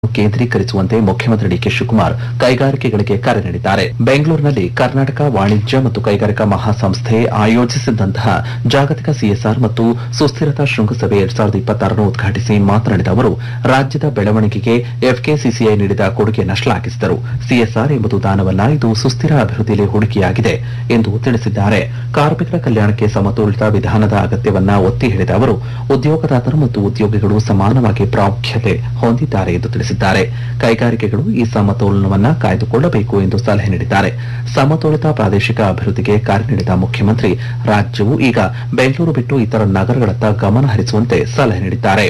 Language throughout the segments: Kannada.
ಕೇಂದ್ರೀಕರಿಸುವಂತೆ ಮುಖ್ಯಮಂತ್ರಿ ಡಿಕೆ ಶಿವಕುಮಾರ್ ಕೈಗಾರಿಕೆಗಳಿಗೆ ಕರೆ ನೀಡಿದ್ದಾರೆ ಬೆಂಗಳೂರಿನಲ್ಲಿ ಕರ್ನಾಟಕ ವಾಣಿಜ್ಯ ಮತ್ತು ಕೈಗಾರಿಕಾ ಮಹಾಸಂಸ್ಥೆ ಆಯೋಜಿಸಿದ್ದಂತಹ ಜಾಗತಿಕ ಸಿಎಸ್ಆರ್ ಮತ್ತು ಸುಸ್ಥಿರತಾ ಶೃಂಗಸಭೆ ಎರಡ್ ಸಾವಿರದ ಇಪ್ಪತ್ತಾರನ್ನು ಉದ್ಘಾಟಿಸಿ ಮಾತನಾಡಿದ ಅವರು ರಾಜ್ಯದ ಬೆಳವಣಿಗೆಗೆ ಎಫ್ಕೆಸಿಸಿಐ ನೀಡಿದ ಕೊಡುಗೆಯನ್ನು ಶ್ಲಾಘಿಸಿದರು ಸಿಎಸ್ಆರ್ ಎಂಬುದು ದಾನವಲ್ಲ ಇದು ಸುಸ್ಥಿರ ಅಭಿವೃದ್ಧಿಯಲ್ಲಿ ಹೂಡಿಕೆಯಾಗಿದೆ ಎಂದು ತಿಳಿಸಿದ್ದಾರೆ ಕಾರ್ಮಿಕರ ಕಲ್ಯಾಣಕ್ಕೆ ಸಮತೋಲಿತ ವಿಧಾನದ ಅಗತ್ಯವನ್ನ ಒತ್ತಿ ಹೇಳಿದ ಅವರು ಉದ್ಯೋಗದಾತರು ಮತ್ತು ಉದ್ಯೋಗಿಗಳು ಸಮಾನವಾಗಿ ಪ್ರಾಮುಖ್ಯತೆ ಹೊಂದಿದ್ದಾರೆ ಎಂದು ತಿಳಿಸಿದ್ದಾರೆ ಕೈಗಾರಿಕೆಗಳು ಈ ಸಮತೋಲನವನ್ನ ಕಾಯ್ದುಕೊಳ್ಳಬೇಕು ಎಂದು ಸಲಹೆ ನೀಡಿದ್ದಾರೆ ಸಮತೋಲಿತ ಪ್ರಾದೇಶಿಕ ಅಭಿವೃದ್ಧಿಗೆ ಕರೆ ನೀಡಿದ ಮುಖ್ಯಮಂತ್ರಿ ರಾಜ್ಯವು ಈಗ ಬೆಂಗಳೂರು ಬಿಟ್ಟು ಇತರ ನಗರಗಳತ್ತ ಗಮನ ಹರಿಸುವಂತೆ ಸಲಹೆ ನೀಡಿದ್ದಾರೆ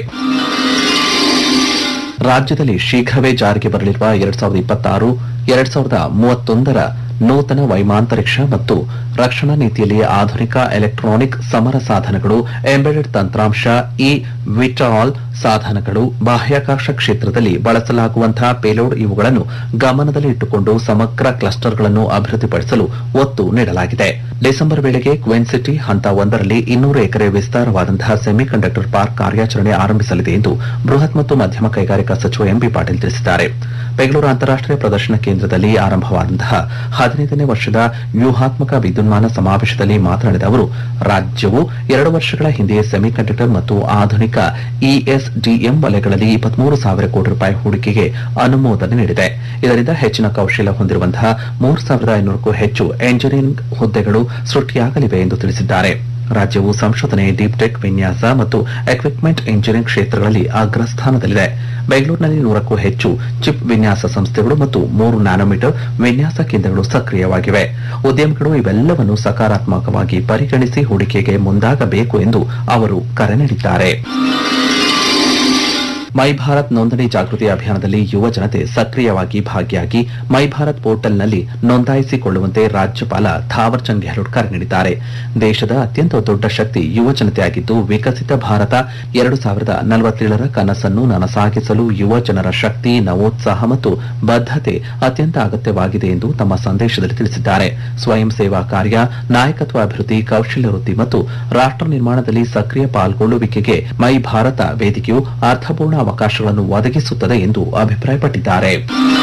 ರಾಜ್ಯದಲ್ಲಿ ಶೀಘ್ರವೇ ಜಾರಿಗೆ ಬರಲಿರುವ ಎರಡ್ ಸಾವಿರದ ಇಪ್ಪತ್ತಾರು ಎರಡ್ ಸಾವಿರದ ಮೂವತ್ತೊಂದರ ನೂತನ ವೈಮಾಂತರಿಕ್ಷ ಮತ್ತು ರಕ್ಷಣಾ ನೀತಿಯಲ್ಲಿ ಆಧುನಿಕ ಎಲೆಕ್ಟ್ರಾನಿಕ್ ಸಮರ ಸಾಧನಗಳು ಎಂಬೆಡೆಡ್ ತಂತ್ರಾಂಶ ಇ ವಿಟಾಲ್ ಸಾಧನಗಳು ಬಾಹ್ಯಾಕಾಶ ಕ್ಷೇತ್ರದಲ್ಲಿ ಬಳಸಲಾಗುವಂತಹ ಪೇಲೋಡ್ ಇವುಗಳನ್ನು ಗಮನದಲ್ಲಿ ಇಟ್ಟುಕೊಂಡು ಸಮಗ್ರ ಕ್ಲಸ್ಟರ್ಗಳನ್ನು ಅಭಿವೃದ್ಧಿಪಡಿಸಲು ಒತ್ತು ನೀಡಲಾಗಿದೆ ಡಿಸೆಂಬರ್ ವೇಳೆಗೆ ಕ್ವೆನ್ ಸಿಟಿ ಹಂತ ಒಂದರಲ್ಲಿ ಇನ್ನೂರು ಎಕರೆ ವಿಸ್ತಾರವಾದಂತಹ ಸೆಮಿಕಂಡಕ್ಟರ್ ಪಾರ್ಕ್ ಕಾರ್ಯಾಚರಣೆ ಆರಂಭಿಸಲಿದೆ ಎಂದು ಬೃಹತ್ ಮತ್ತು ಮಧ್ಯಮ ಕೈಗಾರಿಕಾ ಸಚಿವ ಎಂಬಿ ಪಾಟೀಲ್ ತಿಳಿಸಿದ್ದಾರೆ ಬೆಂಗಳೂರು ಅಂತಾರಾಷ್ಟೀಯ ಪ್ರದರ್ಶನ ಕೇಂದ್ರದಲ್ಲಿ ಆರಂಭವಾದಂತಹ ಹದಿನೈದನೇ ವರ್ಷದ ವ್ಯೂಹಾತ್ಮಕ ವಿದ್ಯುನ್ಮಾನ ಸಮಾವೇಶದಲ್ಲಿ ಮಾತನಾಡಿದ ಅವರು ರಾಜ್ಯವು ಎರಡು ವರ್ಷಗಳ ಹಿಂದೆ ಸೆಮಿಕಂಡಕ್ಟರ್ ಮತ್ತು ಆಧುನಿಕ ಇಎಸ್ಡಿಎಂ ವಲಯಗಳಲ್ಲಿ ಇಪ್ಪತ್ಮೂರು ಸಾವಿರ ಕೋಟಿ ರೂಪಾಯಿ ಹೂಡಿಕೆಗೆ ಅನುಮೋದನೆ ನೀಡಿದೆ ಇದರಿಂದ ಹೆಚ್ಚಿನ ಕೌಶಲ್ಯ ಹೊಂದಿರುವಂತಹ ಮೂರು ಸಾವಿರದ ಐನೂರಕ್ಕೂ ಹೆಚ್ಚು ಎಂಜಿನಿಯರಿಂಗ್ ಹುದ್ದೆಗಳು ಸೃಷ್ಟಿಯಾಗಲಿವೆ ಎಂದು ತಿಳಿಸಿದ್ದಾರೆ ರಾಜ್ಯವು ಸಂಶೋಧನೆ ಡೀಪ್ ಟೆಕ್ ವಿನ್ಯಾಸ ಮತ್ತು ಎಕ್ವಿಪ್ಮೆಂಟ್ ಇಂಜಿನಿಯರಿಂಗ್ ಕ್ಷೇತ್ರಗಳಲ್ಲಿ ಅಗ್ರಸ್ಥಾನದಲ್ಲಿದೆ ಬೆಂಗಳೂರಿನಲ್ಲಿ ನೂರಕ್ಕೂ ಹೆಚ್ಚು ಚಿಪ್ ವಿನ್ಯಾಸ ಸಂಸ್ಥೆಗಳು ಮತ್ತು ಮೂರು ನ್ಯಾನೋಮೀಟರ್ ವಿನ್ಯಾಸ ಕೇಂದ್ರಗಳು ಸಕ್ರಿಯವಾಗಿವೆ ಉದ್ಯಮಿಗಳು ಇವೆಲ್ಲವನ್ನು ಸಕಾರಾತ್ಮಕವಾಗಿ ಪರಿಗಣಿಸಿ ಹೂಡಿಕೆಗೆ ಮುಂದಾಗಬೇಕು ಎಂದು ಅವರು ಕರೆ ನೀಡಿದ್ದಾರೆ ಮೈ ಭಾರತ್ ನೋಂದಣಿ ಜಾಗೃತಿ ಅಭಿಯಾನದಲ್ಲಿ ಯುವ ಜನತೆ ಸಕ್ರಿಯವಾಗಿ ಭಾಗಿಯಾಗಿ ಮೈ ಭಾರತ್ ಪೋರ್ಟಲ್ನಲ್ಲಿ ನೋಂದಾಯಿಸಿಕೊಳ್ಳುವಂತೆ ರಾಜ್ಯಪಾಲ ಥಾವರ್ ಚಂದ್ ಗೆಹ್ಲೋಟ್ ಕರೆ ನೀಡಿದ್ದಾರೆ ದೇಶದ ಅತ್ಯಂತ ದೊಡ್ಡ ಶಕ್ತಿ ಯುವ ಜನತೆಯಾಗಿದ್ದು ವಿಕಸಿತ ಭಾರತ ಎರಡು ಸಾವಿರದ ನಲವತ್ತೇಳರ ಕನಸನ್ನು ನನಸಾಗಿಸಲು ಯುವ ಜನರ ಶಕ್ತಿ ನವೋತ್ಸಾಹ ಮತ್ತು ಬದ್ಧತೆ ಅತ್ಯಂತ ಅಗತ್ಯವಾಗಿದೆ ಎಂದು ತಮ್ಮ ಸಂದೇಶದಲ್ಲಿ ತಿಳಿಸಿದ್ದಾರೆ ಸ್ವಯಂ ಸೇವಾ ಕಾರ್ಯ ನಾಯಕತ್ವ ಅಭಿವೃದ್ಧಿ ಕೌಶಲ್ಯ ವೃದ್ಧಿ ಮತ್ತು ರಾಷ್ಟ್ರ ನಿರ್ಮಾಣದಲ್ಲಿ ಸಕ್ರಿಯ ಪಾಲ್ಗೊಳ್ಳುವಿಕೆಗೆ ಮೈ ಭಾರತ ವೇದಿಕೆಯು ಅರ್ಥಪೂರ್ಣ ಅವಕಾಶಗಳನ್ನು ಒದಗಿಸುತ್ತದೆ ಎಂದು ಅಭಿಪ್ರಾಯಪಟ್ಟಿದ್ದಾರೆ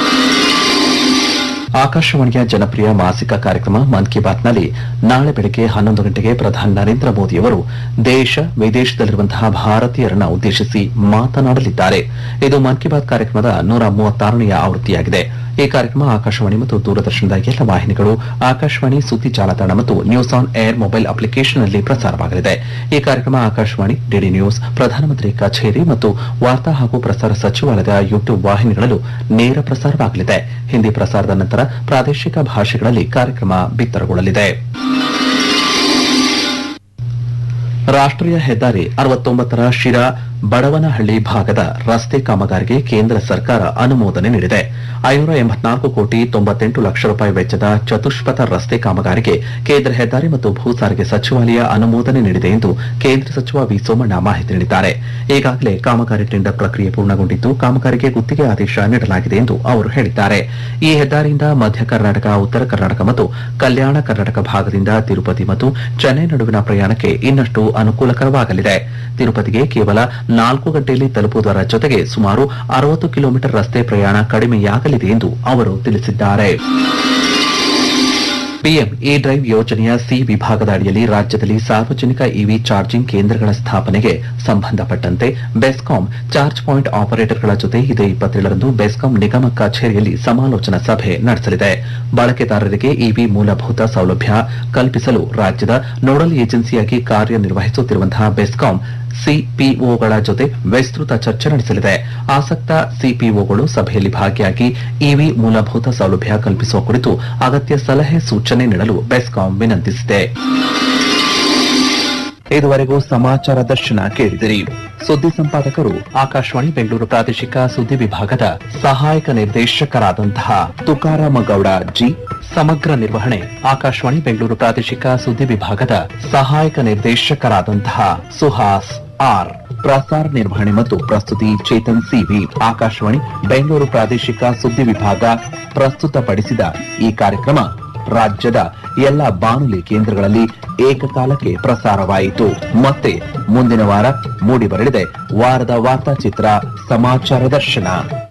ಆಕಾಶವಾಣಿಯ ಜನಪ್ರಿಯ ಮಾಸಿಕ ಕಾರ್ಯಕ್ರಮ ಮನ್ ಕಿ ಬಾತ್ನಲ್ಲಿ ನಾಳೆ ಬೆಳಗ್ಗೆ ಹನ್ನೊಂದು ಗಂಟೆಗೆ ಪ್ರಧಾನಿ ನರೇಂದ್ರ ಮೋದಿಯವರು ದೇಶ ವಿದೇಶದಲ್ಲಿರುವಂತಹ ಭಾರತೀಯರನ್ನ ಉದ್ದೇಶಿಸಿ ಮಾತನಾಡಲಿದ್ದಾರೆ ಇದು ಮನ್ ಕಿ ಬಾತ್ ಕಾರ್ಯಕ್ರಮದ ನೂರ ಮೂವತ್ತಾರನೆಯ ಆವೃತ್ತಿಯಾಗಿದೆ ಈ ಕಾರ್ಯಕ್ರಮ ಆಕಾಶವಾಣಿ ಮತ್ತು ದೂರದರ್ಶನದ ಎಲ್ಲ ವಾಹಿನಿಗಳು ಆಕಾಶವಾಣಿ ಸುದ್ದಿ ಜಾಲತಾಣ ಮತ್ತು ನ್ಯೂಸ್ ಆನ್ ಏರ್ ಮೊಬೈಲ್ ಅಪ್ಲಿಕೇಶನ್ನಲ್ಲಿ ಪ್ರಸಾರವಾಗಲಿದೆ ಈ ಕಾರ್ಯಕ್ರಮ ಆಕಾಶವಾಣಿ ಡಿಡಿ ನ್ಯೂಸ್ ಪ್ರಧಾನಮಂತ್ರಿ ಕಚೇರಿ ಮತ್ತು ವಾರ್ತಾ ಹಾಗೂ ಪ್ರಸಾರ ಸಚಿವಾಲಯದ ಯೂಟ್ಯೂಬ್ ವಾಹಿನಿಗಳಲ್ಲೂ ನೇರ ಪ್ರಸಾರವಾಗಲಿದೆ ಹಿಂದಿ ಪ್ರಸಾರದ ನಂತರ ಪ್ರಾದೇಶಿಕ ಭಾಷೆಗಳಲ್ಲಿ ಕಾರ್ಯಕ್ರಮ ಬಿತ್ತರಗೊಳ್ಳಲಿದೆ ರಾಷ್ಟ್ರೀಯ ಹೆದ್ದಾರಿ ಅರವತ್ತೊಂಬತ್ತರ ಶಿರಾ ಬಡವನಹಳ್ಳಿ ಭಾಗದ ರಸ್ತೆ ಕಾಮಗಾರಿಗೆ ಕೇಂದ್ರ ಸರ್ಕಾರ ಅನುಮೋದನೆ ನೀಡಿದೆ ಐನೂರ ಎಂಬತ್ನಾಲ್ಕು ಕೋಟಿ ತೊಂಬತ್ತೆಂಟು ಲಕ್ಷ ರೂಪಾಯಿ ವೆಚ್ಚದ ಚತುಷ್ಪಥ ರಸ್ತೆ ಕಾಮಗಾರಿಗೆ ಕೇಂದ್ರ ಹೆದ್ದಾರಿ ಮತ್ತು ಭೂ ಸಾರಿಗೆ ಸಚಿವಾಲಯ ಅನುಮೋದನೆ ನೀಡಿದೆ ಎಂದು ಕೇಂದ್ರ ಸಚಿವ ವಿ ಸೋಮಣ್ಣ ಮಾಹಿತಿ ನೀಡಿದ್ದಾರೆ ಈಗಾಗಲೇ ಕಾಮಗಾರಿ ಟೆಂಡರ್ ಪ್ರಕ್ರಿಯೆ ಪೂರ್ಣಗೊಂಡಿದ್ದು ಕಾಮಗಾರಿಗೆ ಗುತ್ತಿಗೆ ಆದೇಶ ನೀಡಲಾಗಿದೆ ಎಂದು ಅವರು ಹೇಳಿದ್ದಾರೆ ಈ ಹೆದ್ದಾರಿಯಿಂದ ಮಧ್ಯ ಕರ್ನಾಟಕ ಉತ್ತರ ಕರ್ನಾಟಕ ಮತ್ತು ಕಲ್ಯಾಣ ಕರ್ನಾಟಕ ಭಾಗದಿಂದ ತಿರುಪತಿ ಮತ್ತು ಚೆನ್ನೈ ನಡುವಿನ ಪ್ರಯಾಣಕ್ಕೆ ಇನ್ನಷ್ಟು ಅನುಕೂಲಕರವಾಗಲಿದೆ ತಿರುಪತಿಗೆ ಕೇವಲ ನಾಲ್ಕು ಗಂಟೆಯಲ್ಲಿ ತಲುಪುವುದರ ಜೊತೆಗೆ ಸುಮಾರು ಅರವತ್ತು ಕಿಲೋಮೀಟರ್ ರಸ್ತೆ ಪ್ರಯಾಣ ಕಡಿಮೆಯಾಗಲಿದೆ ಎಂದು ಅವರು ತಿಳಿಸಿದ್ದಾರೆ ಪಿಎಂ ಇ ಡ್ರೈವ್ ಯೋಜನೆಯ ಸಿ ವಿಭಾಗದ ಅಡಿಯಲ್ಲಿ ರಾಜ್ಯದಲ್ಲಿ ಸಾರ್ವಜನಿಕ ಇವಿ ಚಾರ್ಜಿಂಗ್ ಕೇಂದ್ರಗಳ ಸ್ಥಾಪನೆಗೆ ಸಂಬಂಧಪಟ್ಟಂತೆ ಬೆಸ್ಕಾಂ ಚಾರ್ಜ್ ಪಾಯಿಂಟ್ ಆಪರೇಟರ್ಗಳ ಜೊತೆ ಇದೇ ಇಪ್ಪತ್ತೇಳರಂದು ಬೆಸ್ಕಾಂ ನಿಗಮ ಕಚೇರಿಯಲ್ಲಿ ಸಮಾಲೋಚನಾ ಸಭೆ ನಡೆಸಲಿದೆ ಬಳಕೆದಾರರಿಗೆ ಇವಿ ಮೂಲಭೂತ ಸೌಲಭ್ಯ ಕಲ್ಪಿಸಲು ರಾಜ್ಯದ ನೋಡಲ್ ಏಜೆನ್ಸಿಯಾಗಿ ಕಾರ್ಯನಿರ್ವಹಿಸುತ್ತಿರುವಂತಹ ಬೆಸ್ಕಾಂ ಸಿಪಿಒಗಳ ಜೊತೆ ವಿಸ್ತೃತ ಚರ್ಚೆ ನಡೆಸಲಿದೆ ಆಸಕ್ತ ಸಿಪಿಒಗಳು ಸಭೆಯಲ್ಲಿ ಭಾಗಿಯಾಗಿ ಇವಿ ಮೂಲಭೂತ ಸೌಲಭ್ಯ ಕಲ್ಪಿಸುವ ಕುರಿತು ಅಗತ್ಯ ಸಲಹೆ ಸೂಚನೆ ನೀಡಲು ಬೆಸ್ಕಾಂ ವಿನಂತಿಸಿದೆ ಇದುವರೆಗೂ ಸಮಾಚಾರ ದರ್ಶನ ಕೇಳಿದಿರಿ ಸುದ್ದಿ ಸಂಪಾದಕರು ಆಕಾಶವಾಣಿ ಬೆಂಗಳೂರು ಪ್ರಾದೇಶಿಕ ಸುದ್ದಿ ವಿಭಾಗದ ಸಹಾಯಕ ನಿರ್ದೇಶಕರಾದಂತಹ ತುಕಾರಾಮ ಗೌಡ ಜಿ ಸಮಗ್ರ ನಿರ್ವಹಣೆ ಆಕಾಶವಾಣಿ ಬೆಂಗಳೂರು ಪ್ರಾದೇಶಿಕ ಸುದ್ದಿ ವಿಭಾಗದ ಸಹಾಯಕ ನಿರ್ದೇಶಕರಾದಂತಹ ಸುಹಾಸ್ ಆರ್ ಪ್ರಸಾರ ನಿರ್ವಹಣೆ ಮತ್ತು ಪ್ರಸ್ತುತಿ ಚೇತನ್ ಸಿವಿ ಆಕಾಶವಾಣಿ ಬೆಂಗಳೂರು ಪ್ರಾದೇಶಿಕ ಸುದ್ದಿ ವಿಭಾಗ ಪ್ರಸ್ತುತಪಡಿಸಿದ ಈ ಕಾರ್ಯಕ್ರಮ ರಾಜ್ಯದ ಎಲ್ಲ ಬಾನುಲಿ ಕೇಂದ್ರಗಳಲ್ಲಿ ಏಕಕಾಲಕ್ಕೆ ಪ್ರಸಾರವಾಯಿತು ಮತ್ತೆ ಮುಂದಿನ ವಾರ ಮೂಡಿಬರಲಿದೆ ವಾರದ ವಾರ್ತಾಚಿತ್ರ ಸಮಾಚಾರ ದರ್ಶನ